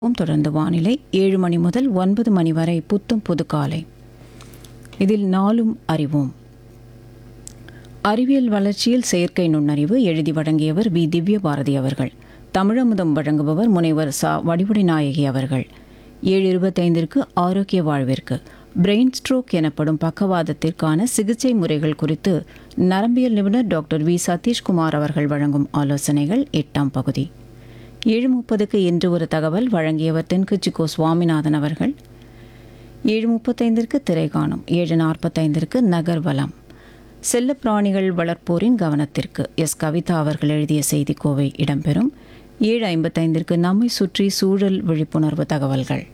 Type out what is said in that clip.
வும் தொடர்ந்து வானிலை ஏழு மணி முதல் ஒன்பது மணி வரை புத்தும் புது காலை இதில் நாளும் அறிவோம் அறிவியல் வளர்ச்சியில் செயற்கை நுண்ணறிவு எழுதி வழங்கியவர் வி திவ்ய பாரதி அவர்கள் தமிழமுதம் வழங்குபவர் முனைவர் சா வடிவுடை நாயகி அவர்கள் ஏழு இருபத்தைந்திற்கு ஆரோக்கிய வாழ்விற்கு பிரெயின் ஸ்ட்ரோக் எனப்படும் பக்கவாதத்திற்கான சிகிச்சை முறைகள் குறித்து நரம்பியல் நிபுணர் டாக்டர் வி சதீஷ்குமார் அவர்கள் வழங்கும் ஆலோசனைகள் எட்டாம் பகுதி ஏழு முப்பதுக்கு இன்று ஒரு தகவல் வழங்கியவர் தென்குச்சிக்கோ சுவாமிநாதன் அவர்கள் ஏழு முப்பத்தைந்திற்கு திரைகாணும் ஏழு நாற்பத்தைந்திற்கு நகர்வலம் செல்ல பிராணிகள் வளர்ப்போரின் கவனத்திற்கு எஸ் கவிதா அவர்கள் எழுதிய செய்தி கோவை இடம்பெறும் ஏழு ஐம்பத்தைந்திற்கு நம்மை சுற்றி சூழல் விழிப்புணர்வு தகவல்கள்